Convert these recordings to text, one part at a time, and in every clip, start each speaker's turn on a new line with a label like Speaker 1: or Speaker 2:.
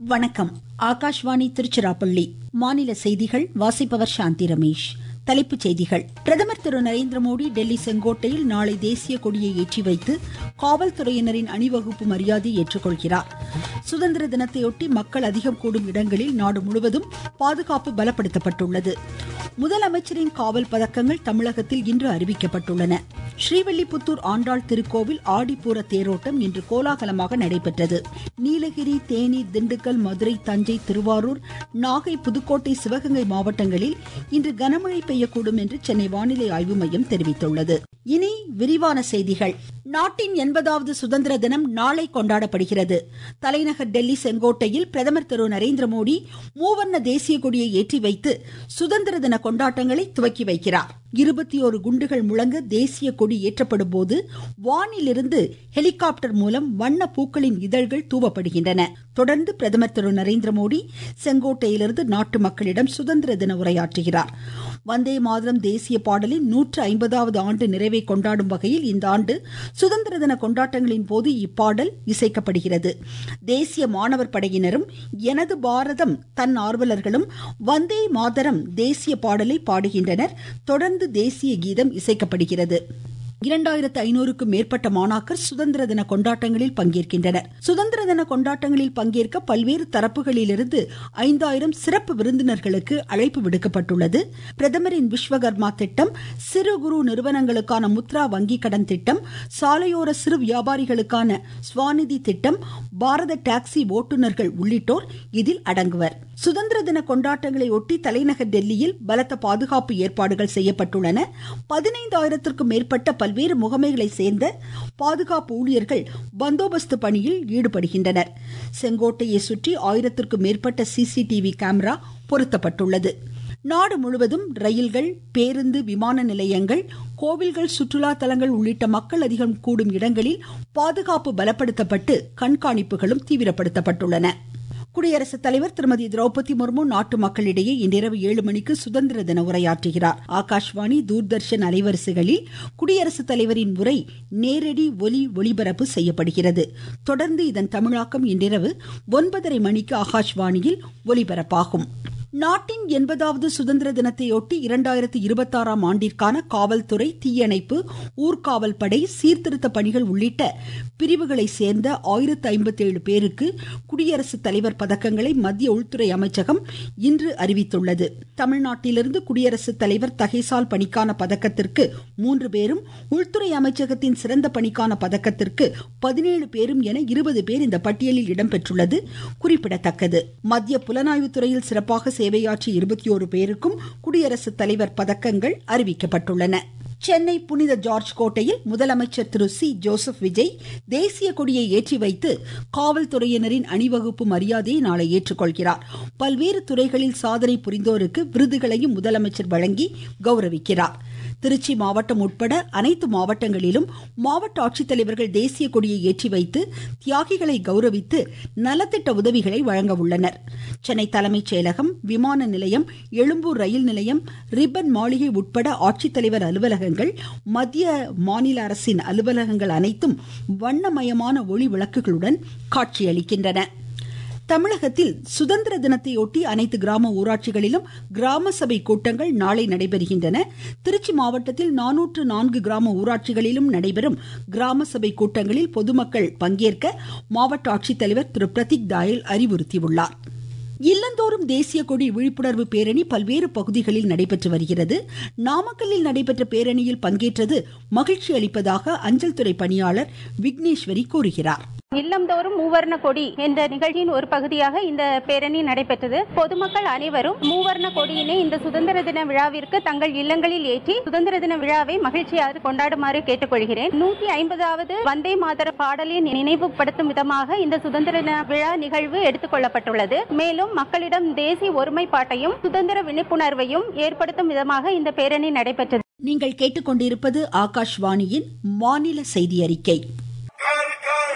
Speaker 1: வணக்கம் ஆகாஷ்வாணி திருச்சிராப்பள்ளி மாநில செய்திகள் வாசிப்பவர் சாந்தி ரமேஷ் தலைப்புச் செய்திகள் பிரதமர் திரு நரேந்திர மோடி டெல்லி செங்கோட்டையில் நாளை தேசிய கொடியை ஏற்றி வைத்து காவல்துறையினரின் அணிவகுப்பு மரியாதை ஏற்றுக்கொள்கிறார் சுதந்திர தினத்தையொட்டி மக்கள் அதிகம் கூடும் இடங்களில் நாடு முழுவதும் பாதுகாப்பு பலப்படுத்தப்பட்டுள்ளது முதலமைச்சரின் காவல் பதக்கங்கள் தமிழகத்தில் இன்று அறிவிக்கப்பட்டுள்ளன ஸ்ரீவில்லிபுத்தூர் ஆண்டாள் திருக்கோவில் ஆடிப்பூர தேரோட்டம் இன்று கோலாகலமாக நடைபெற்றது நீலகிரி தேனி திண்டுக்கல் மதுரை தஞ்சை திருவாரூர் நாகை புதுக்கோட்டை சிவகங்கை மாவட்டங்களில் இன்று கனமழை பெய்யக்கூடும் என்று சென்னை வானிலை ஆய்வு மையம் தெரிவித்துள்ளது இனி விரிவான செய்திகள் நாட்டின் எண்பதாவது சுதந்திர தினம் நாளை கொண்டாடப்படுகிறது தலைநகர் டெல்லி செங்கோட்டையில் பிரதமர் திரு நரேந்திர மோடி மூவர்ண தேசிய கொடியை ஏற்றி வைத்து சுதந்திர தின கொண்டாட்டங்களை துவக்கி வைக்கிறார் இருபத்தி ஒரு குண்டுகள் முழங்க தேசிய கொடி ஏற்றப்படும் போது வானிலிருந்து ஹெலிகாப்டர் மூலம் வண்ண பூக்களின் இதழ்கள் தூவப்படுகின்றன தொடர்ந்து பிரதமர் திரு நரேந்திர மோடி செங்கோட்டையிலிருந்து நாட்டு மக்களிடம் சுதந்திர தின உரையாற்றுகிறார் வந்தே மாதரம் தேசிய பாடலின் நூற்று ஐம்பதாவது ஆண்டு நிறைவை கொண்டாடும் வகையில் இந்த ஆண்டு சுதந்திர தின கொண்டாட்டங்களின் போது இப்பாடல் இசைக்கப்படுகிறது தேசிய மாணவர் படையினரும் எனது பாரதம் தன் ஆர்வலர்களும் வந்தே மாதரம் தேசிய பாடலை பாடுகின்றனர் தொடர்ந்து தேசிய கீதம் இசைக்கப்படுகிறது இரண்டாயிரத்து ஐநூறுக்கும் மேற்பட்ட மாணாக்கர் சுதந்திர தின கொண்டாட்டங்களில் பங்கேற்கின்றனர் சுதந்திர தின கொண்டாட்டங்களில் பங்கேற்க பல்வேறு தரப்புகளிலிருந்து ஐந்தாயிரம் சிறப்பு விருந்தினர்களுக்கு அழைப்பு விடுக்கப்பட்டுள்ளது பிரதமரின் விஸ்வகர்மா திட்டம் சிறு குறு நிறுவனங்களுக்கான முத்ரா வங்கி கடன் திட்டம் சாலையோர சிறு வியாபாரிகளுக்கான ஸ்வாநிதி திட்டம் பாரத டாக்ஸி ஓட்டுநர்கள் உள்ளிட்டோர் இதில் அடங்குவர் சுதந்திர தின கொண்டாட்டங்களை ஒட்டி தலைநகர் டெல்லியில் பலத்த பாதுகாப்பு ஏற்பாடுகள் செய்யப்பட்டுள்ளன பதினைந்தாயிரத்திற்கும் மேற்பட்ட பல்வேறு முகமைகளை சேர்ந்த பாதுகாப்பு ஊழியர்கள் பந்தோபஸ்து பணியில் ஈடுபடுகின்றனர் செங்கோட்டையை சுற்றி ஆயிரத்திற்கும் மேற்பட்ட சிசிடிவி கேமரா பொருத்தப்பட்டுள்ளது நாடு முழுவதும் ரயில்கள் பேருந்து விமான நிலையங்கள் கோவில்கள் சுற்றுலா தலங்கள் உள்ளிட்ட மக்கள் அதிகம் கூடும் இடங்களில் பாதுகாப்பு பலப்படுத்தப்பட்டு கண்காணிப்புகளும் தீவிரப்படுத்தப்பட்டுள்ளன குடியரசுத் தலைவர் திருமதி திரௌபதி முர்மு நாட்டு மக்களிடையே இன்றிரவு ஏழு மணிக்கு சுதந்திர தின உரையாற்றுகிறார் ஆகாஷ்வாணி தூர்தர்ஷன் அலைவரிசைகளில் குடியரசுத் தலைவரின் உரை நேரடி ஒலி ஒளிபரப்பு செய்யப்படுகிறது தொடர்ந்து இதன் தமிழாக்கம் இன்றிரவு ஒன்பதரை மணிக்கு ஆகாஷ்வாணியில் ஒலிபரப்பாகும் நாட்டின் எண்பதாவது சுதந்திர தினத்தையொட்டி இரண்டாயிரத்தி இருபத்தி ஆறாம் ஆண்டிற்கான காவல்துறை தீயணைப்பு ஊர்காவல் படை சீர்திருத்த பணிகள் உள்ளிட்ட பிரிவுகளை சேர்ந்த ஆயிரத்து ஐம்பத்தி ஏழு பேருக்கு குடியரசுத் தலைவர் பதக்கங்களை மத்திய உள்துறை அமைச்சகம் இன்று அறிவித்துள்ளது தமிழ்நாட்டிலிருந்து குடியரசுத் தலைவர் தகைசால் பணிக்கான பதக்கத்திற்கு மூன்று பேரும் உள்துறை அமைச்சகத்தின் சிறந்த பணிக்கான பதக்கத்திற்கு பதினேழு பேரும் என இருபது பேர் இந்த பட்டியலில் இடம்பெற்றுள்ளது குறிப்பிடத்தக்கது மத்திய புலனாய்வு துறையில் சிறப்பாக சேவையாற்றிய இருபத்தி ஒரு பேருக்கும் குடியரசுத் தலைவர் பதக்கங்கள் அறிவிக்கப்பட்டுள்ளன சென்னை புனித ஜார்ஜ் கோட்டையில் முதலமைச்சர் திரு சி ஜோசப் விஜய் தேசிய கொடியை ஏற்றி வைத்து காவல்துறையினரின் அணிவகுப்பு மரியாதையை நாளை ஏற்றுக்கொள்கிறார் பல்வேறு துறைகளில் சாதனை புரிந்தோருக்கு விருதுகளையும் முதலமைச்சர் வழங்கி கௌரவிக்கிறார் திருச்சி மாவட்டம் உட்பட அனைத்து மாவட்டங்களிலும் மாவட்ட ஆட்சித்தலைவர்கள் தேசிய கொடியை ஏற்றி வைத்து தியாகிகளை கௌரவித்து நலத்திட்ட உதவிகளை வழங்க உள்ளனர் சென்னை தலைமைச் செயலகம் விமான நிலையம் எழும்பூர் ரயில் நிலையம் ரிப்பன் மாளிகை உட்பட ஆட்சித்தலைவர் அலுவலகங்கள் மத்திய மாநில அரசின் அலுவலகங்கள் அனைத்தும் வண்ணமயமான ஒளி விளக்குகளுடன் காட்சியளிக்கின்றன தமிழகத்தில் சுதந்திர தினத்தையொட்டி அனைத்து கிராம ஊராட்சிகளிலும் கிராம சபை கூட்டங்கள் நாளை நடைபெறுகின்றன திருச்சி மாவட்டத்தில் நானூற்று நான்கு கிராம ஊராட்சிகளிலும் நடைபெறும் கிராம சபை கூட்டங்களில் பொதுமக்கள் பங்கேற்க மாவட்ட ஆட்சித்தலைவர் திரு பிரதீக் தாயல் அறிவுறுத்தியுள்ளார் இல்லந்தோறும் தேசிய கொடி விழிப்புணர்வு பேரணி பல்வேறு பகுதிகளில் நடைபெற்று வருகிறது நாமக்கல்லில் நடைபெற்ற பேரணியில் பங்கேற்றது மகிழ்ச்சி அளிப்பதாக அஞ்சல் துறை பணியாளர் விக்னேஸ்வரி கூறுகிறார்
Speaker 2: இல்லம்தோறும் மூவர்ண கொடி என்ற நிகழ்ச்சியின் ஒரு பகுதியாக இந்த பேரணி நடைபெற்றது பொதுமக்கள் அனைவரும் மூவர்ண கொடியினை இந்த சுதந்திர தின விழாவிற்கு தங்கள் இல்லங்களில் ஏற்றி சுதந்திர தின விழாவை மகிழ்ச்சியாக கொண்டாடுமாறு கேட்டுக்கொள்கிறேன் நூத்தி ஐம்பதாவது வந்தே மாதர பாடலின் நினைவுபடுத்தும் விதமாக இந்த சுதந்திர தின விழா நிகழ்வு எடுத்துக் கொள்ளப்பட்டுள்ளது மேலும் மக்களிடம் தேசிய ஒருமைப்பாட்டையும் சுதந்திர விழிப்புணர்வையும் ஏற்படுத்தும் விதமாக இந்த பேரணி நடைபெற்றது
Speaker 1: நீங்கள் கேட்டுக்கொண்டிருப்பது ஆகாஷ்வாணியின் மாநில செய்தி அறிக்கை
Speaker 3: घर घर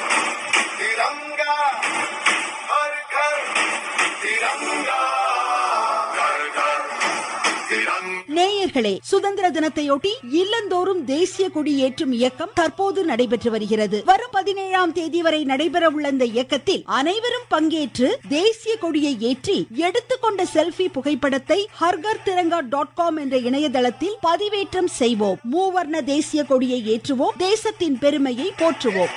Speaker 3: तिरंगा हर घर तिरंगा घर घर तिरंगा
Speaker 1: நேயர்கள் நேயர்களே சுதந்திர தினத்தையொட்டி இல்லந்தோறும் தேசிய கொடி ஏற்றும் இயக்கம் தற்போது நடைபெற்று வருகிறது வரும் பதினேழாம் தேதி வரை நடைபெற உள்ள இந்த இயக்கத்தில் அனைவரும் பங்கேற்று தேசிய கொடியை ஏற்றி எடுத்துக்கொண்ட செல்பி புகைப்படத்தை ஹர்கர் திரங்கா டாட் காம் என்ற இணையதளத்தில் பதிவேற்றம் செய்வோம் மூவர்ண தேசிய கொடியை ஏற்றுவோம் தேசத்தின் பெருமையை போற்றுவோம்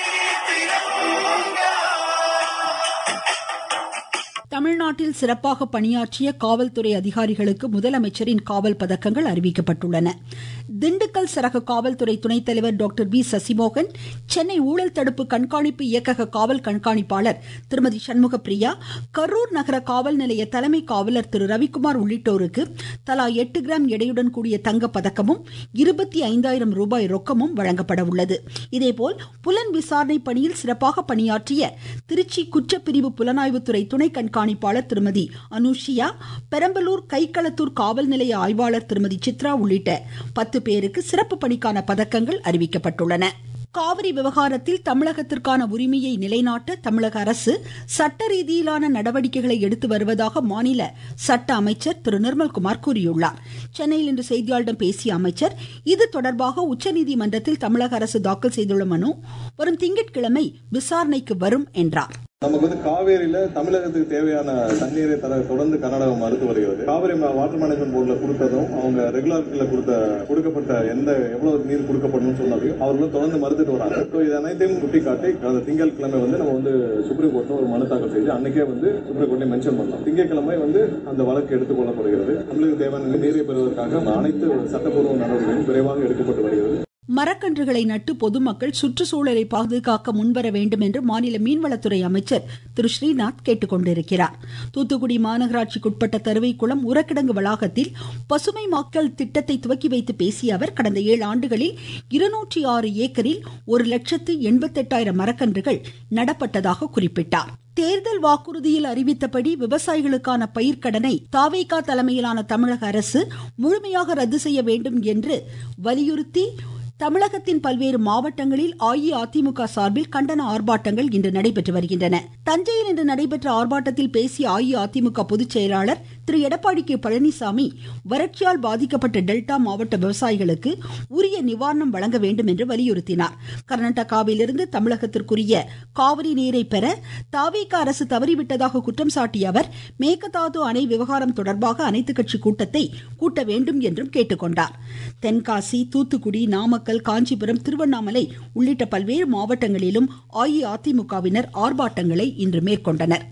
Speaker 1: தமிழ்நாட்டில் சிறப்பாக பணியாற்றிய காவல்துறை அதிகாரிகளுக்கு முதலமைச்சரின் காவல் பதக்கங்கள் அறிவிக்கப்பட்டுள்ளன திண்டுக்கல் சரக காவல்துறை துணைத் தலைவர் டாக்டர் பி சசிமோகன் சென்னை ஊழல் தடுப்பு கண்காணிப்பு இயக்கக காவல் கண்காணிப்பாளர் திருமதி சண்முக பிரியா கரூர் நகர காவல் நிலைய தலைமை காவலர் திரு ரவிக்குமார் உள்ளிட்டோருக்கு தலா எட்டு கிராம் எடையுடன் கூடிய தங்க பதக்கமும் இருபத்தி ஐந்தாயிரம் ரூபாய் ரொக்கமும் வழங்கப்பட உள்ளது இதேபோல் புலன் விசாரணை பணியில் சிறப்பாக பணியாற்றிய திருச்சி குற்றப்பிரிவு புலனாய்வுத்துறை துணை கண்காணிப்பாளர் திருமதி அனுஷியா பெரம்பலூர் கைக்களத்தூர் காவல் நிலைய ஆய்வாளர் திருமதி சித்ரா உள்ளிட்ட பத்து பேருக்கு சிறப்பு பணிக்கான பதக்கங்கள் அறிவிக்கப்பட்டுள்ளன காவிரி விவகாரத்தில் தமிழகத்திற்கான உரிமையை நிலைநாட்ட தமிழக அரசு சட்ட ரீதியிலான நடவடிக்கைகளை எடுத்து வருவதாக மாநில சட்ட அமைச்சர் திரு நிர்மல்குமார் கூறியுள்ளார் சென்னையில் இன்று செய்தியாளர்களிடம் பேசிய அமைச்சர் இது தொடர்பாக உச்சநீதிமன்றத்தில் தமிழக அரசு தாக்கல் செய்துள்ள மனு வரும் திங்கட்கிழமை விசாரணைக்கு வரும் என்றார்
Speaker 4: நமக்கு வந்து காவேரியில தமிழகத்துக்கு தேவையான தண்ணீரை தர தொடர்ந்து கர்நாடகம் மறுத்து வருகிறது காவிரி வாட்டர் மேனேஜ்மெண்ட் போர்டுல கொடுத்ததும் அவங்க ரெகுலர்ல கொடுத்த கொடுக்கப்பட்ட எந்த எவ்வளவு நீர் கொடுக்கப்படும் சொன்னதையும் அவர்களும் தொடர்ந்து மறுத்துட்டு வராங்க ஸோ இது அனைத்தையும் சுட்டிக்காட்டி அந்த திங்கட்கிழமை வந்து நம்ம வந்து சுப்ரீம் கோர்ட்ல ஒரு மனு தாக்கல் செய்து அன்னைக்கே வந்து சுப்ரீம் கோர்ட்ல மென்ஷன் பண்ணலாம் திங்கட்கிழமை வந்து அந்த வழக்கு எடுத்துக் கொள்ளப்படுகிறது தமிழக தேவையான நீரை பெறுவதற்காக அனைத்து சட்டப்பூர்வ நடவடிக்கைகளும் விரைவாக எடுக்கப்பட்டு வருகிறது
Speaker 1: மரக்கன்றுகளை நட்டு பொதுமக்கள் சுற்றுச்சூழலை பாதுகாக்க முன்வர வேண்டும் என்று மாநில மீன்வளத்துறை அமைச்சர் திரு ஸ்ரீநாத் கேட்டுக்கொண்டிருக்கிறார் தூத்துக்குடி மாநகராட்சிக்குட்பட்ட தருவைக்குளம் உரக்கிடங்கு வளாகத்தில் பசுமை மக்கள் திட்டத்தை துவக்கி வைத்து பேசிய அவர் கடந்த ஏழு ஆண்டுகளில் இருநூற்றி ஆறு ஏக்கரில் ஒரு லட்சத்து எண்பத்தெட்டாயிரம் மரக்கன்றுகள் நடப்பட்டதாக குறிப்பிட்டார் தேர்தல் வாக்குறுதியில் அறிவித்தபடி விவசாயிகளுக்கான பயிர்க்கடனை தாவேகா தலைமையிலான தமிழக அரசு முழுமையாக ரத்து செய்ய வேண்டும் என்று வலியுறுத்தி தமிழகத்தின் பல்வேறு மாவட்டங்களில் அஇஅதிமுக சார்பில் கண்டன ஆர்ப்பாட்டங்கள் இன்று நடைபெற்று வருகின்றன தஞ்சையில் இன்று நடைபெற்ற ஆர்ப்பாட்டத்தில் பேசிய அஇஅதிமுக பொதுச் செயலாளர் திரு எடப்பாடி கே பழனிசாமி வறட்சியால் பாதிக்கப்பட்ட டெல்டா மாவட்ட விவசாயிகளுக்கு உரிய நிவாரணம் வழங்க வேண்டும் என்று வலியுறுத்தினார் கர்நாடகாவிலிருந்து தமிழகத்திற்குரிய காவிரி நீரை பெற தாவேக அரசு தவறிவிட்டதாக குற்றம் சாட்டிய அவர் மேகதாது அணை விவகாரம் தொடர்பாக அனைத்து கட்சி கூட்டத்தை கூட்ட வேண்டும் என்றும் கேட்டுக்கொண்டார் தென்காசி தூத்துக்குடி நாமக்கல் காஞ்சிபுரம் திருவண்ணாமலை உள்ளிட்ட பல்வேறு மாவட்டங்களிலும் அஇஅதிமுகவினர் ஆர்ப்பாட்டங்களை இன்று மேற்கொண்டனர்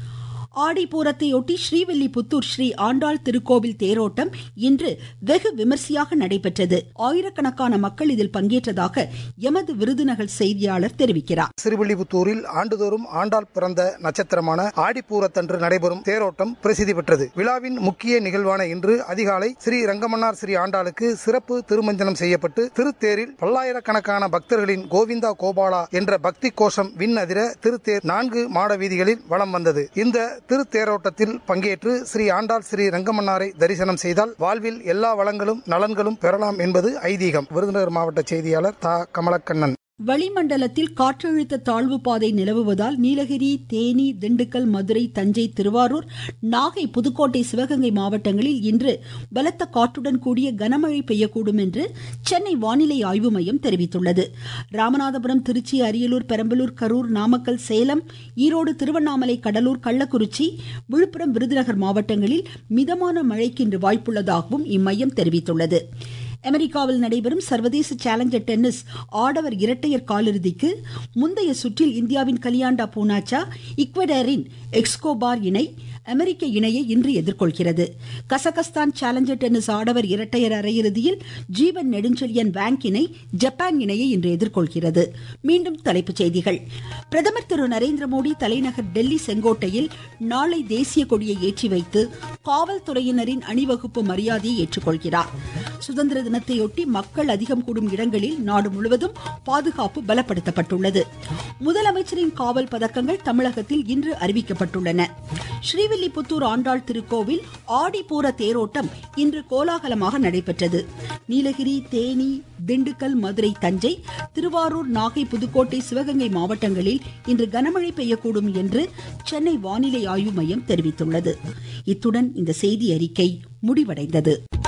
Speaker 1: ஆடிப்பூரத்தையொட்டி ஸ்ரீவில்லிபுத்தூர் ஸ்ரீ ஆண்டாள் திருக்கோவில் தேரோட்டம் இன்று வெகு விமர்சையாக நடைபெற்றது ஆயிரக்கணக்கான மக்கள் இதில் பங்கேற்றதாக எமது விருதுநகர் செய்தியாளர் தெரிவிக்கிறார்
Speaker 5: சிறுவில்லிபுத்தூரில் ஆண்டுதோறும் ஆண்டாள் பிறந்த நட்சத்திரமான ஆடிப்பூரத்தன்று நடைபெறும் தேரோட்டம் பிரசித்தி பெற்றது விழாவின் முக்கிய நிகழ்வான இன்று அதிகாலை ஸ்ரீ ரங்கமன்னார் ஸ்ரீ ஆண்டாளுக்கு சிறப்பு திருமஞ்சனம் செய்யப்பட்டு திருத்தேரில் பல்லாயிரக்கணக்கான பக்தர்களின் கோவிந்தா கோபாலா என்ற பக்தி கோஷம் விண் அதிர திருத்தேர் நான்கு மாட வீதிகளில் வலம் வந்தது இந்த திருத்தேரோட்டத்தில் பங்கேற்று ஸ்ரீ ஆண்டாள் ஸ்ரீ ரங்கமன்னாரை தரிசனம் செய்தால் வாழ்வில் எல்லா வளங்களும் நலன்களும் பெறலாம் என்பது ஐதீகம் விருதுநகர் மாவட்ட செய்தியாளர் தா கமலக்கண்ணன்
Speaker 1: வளிமண்டலத்தில் காற்றழுத்த தாழ்வு பாதை நிலவுவதால் நீலகிரி தேனி திண்டுக்கல் மதுரை தஞ்சை திருவாரூர் நாகை புதுக்கோட்டை சிவகங்கை மாவட்டங்களில் இன்று பலத்த காற்றுடன் கூடிய கனமழை பெய்யக்கூடும் என்று சென்னை வானிலை ஆய்வு மையம் தெரிவித்துள்ளது ராமநாதபுரம் திருச்சி அரியலூர் பெரம்பலூர் கரூர் நாமக்கல் சேலம் ஈரோடு திருவண்ணாமலை கடலூர் கள்ளக்குறிச்சி விழுப்புரம் விருதுநகர் மாவட்டங்களில் மிதமான மழைக்கு இன்று வாய்ப்புள்ளதாகவும் இம்மையம் தெரிவித்துள்ளது அமெரிக்காவில் நடைபெறும் சர்வதேச சேலஞ்சர் டென்னிஸ் ஆடவர் இரட்டையர் காலிறுதிக்கு முந்தைய சுற்றில் இந்தியாவின் கலியாண்டா பூனாச்சா இக்வடரின் எக்ஸ்கோபார் இணை அமெரிக்க இணையை இன்று எதிர்கொள்கிறது கசகஸ்தான் சேலஞ்சர் டென்னிஸ் ஆடவர் இரட்டையர் அரையிறுதியில் ஜீவன் நெடுஞ்செழியன் வேங்க் இணை ஜப்பான் இணையை இன்று எதிர்கொள்கிறது மீண்டும் தலைப்புச் செய்திகள் பிரதமர் திரு நரேந்திர மோடி தலைநகர் டெல்லி செங்கோட்டையில் நாளை தேசிய கொடியை ஏற்றி வைத்து காவல்துறையினரின் அணிவகுப்பு மரியாதையை ஏற்றுக்கொள்கிறார் சுதந்திர தினத்தையொட்டி மக்கள் அதிகம் கூடும் இடங்களில் நாடு முழுவதும் பாதுகாப்பு பலப்படுத்தப்பட்டுள்ளது முதலமைச்சரின் காவல் பதக்கங்கள் தமிழகத்தில் இன்று அறிவிக்கப்பட்டுள்ளன ஸ்ரீவில்லிபுத்தூர் ஆண்டாள் திருக்கோவில் ஆடிப்பூர தேரோட்டம் இன்று கோலாகலமாக நடைபெற்றது நீலகிரி தேனி திண்டுக்கல் மதுரை தஞ்சை திருவாரூர் நாகை புதுக்கோட்டை சிவகங்கை மாவட்டங்களில் இன்று கனமழை பெய்யக்கூடும் என்று சென்னை வானிலை ஆய்வு மையம் தெரிவித்துள்ளது இத்துடன் இந்த செய்தி அறிக்கை முடிவடைந்தது